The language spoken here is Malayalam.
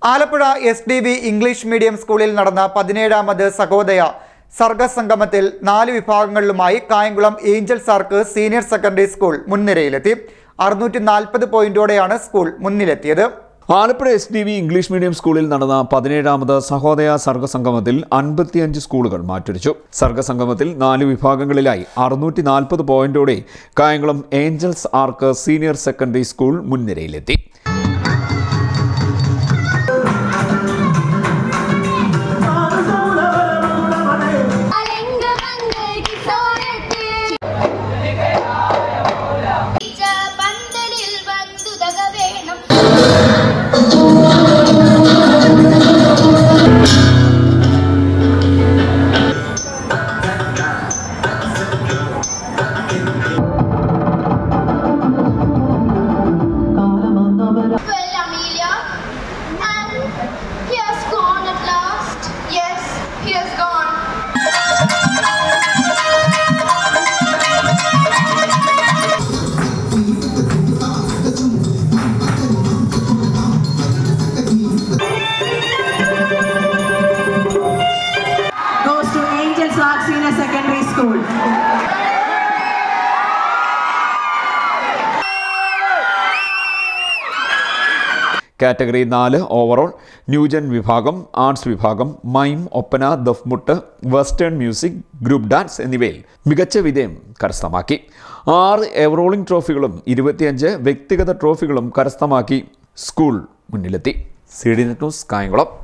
Alappuzha S D V English medium സ്കൂളിൽ നടന്ന പതിനേഴാമത് സഹോദയ സർഗസംഗമത്തിൽ നാല് വിഭാഗങ്ങളിലുമായി കായംകുളം ഏഞ്ചൽസ് ആർക്ക് സീനിയർ സെക്കൻഡറി സ്കൂൾ മുൻനിരയിലെത്തി അറുന്നൂറ്റി നാൽപ്പത് പോയിന്റോടെയാണ് സ്കൂൾ മുന്നിലെത്തിയത് Alappuzha S D V English medium സ്കൂളിൽ നടന്ന പതിനേഴാമത് സഹോദയ സർഗസംഗമത്തിൽ അൻപത്തിയഞ്ച് സ്കൂളുകൾ മാറ്റുരച്ചു സർഗസംഗമത്തിൽ നാല് വിഭാഗങ്ങളിലായി അറുന്നൂറ്റി നാൽപ്പത് പോയിന്റോടെ കായംകുളം ഏഞ്ചൽസ് ആർക്ക് സീനിയർ സെക്കൻഡറി സ്കൂൾ മുൻനിരയിലെത്തി അരങ്ങ മങ്ങി സോരത്തെ ഇജ പന്തലിൽ വന്നുതക വേണം Well, Amelia, and he has gone at last. Yes, he has gone. goes to Angels Arts Senior Secondary School. Category നാല് ഓവറോൾ ന്യൂജൻ വിഭാഗം ആർട്സ് വിഭാഗം mime Oppana Duffmuttu western music group dance എന്നിവയിൽ മികച്ച വിജയം കരസ്ഥമാക്കി ആറ് എവറോളിംഗ് ട്രോഫികളും ഇരുപത്തിയഞ്ച് വ്യക്തിഗത ട്രോഫികളും കരസ്ഥമാക്കി സ്കൂൾ മുന്നിലെത്തി C D net news Kayamkulam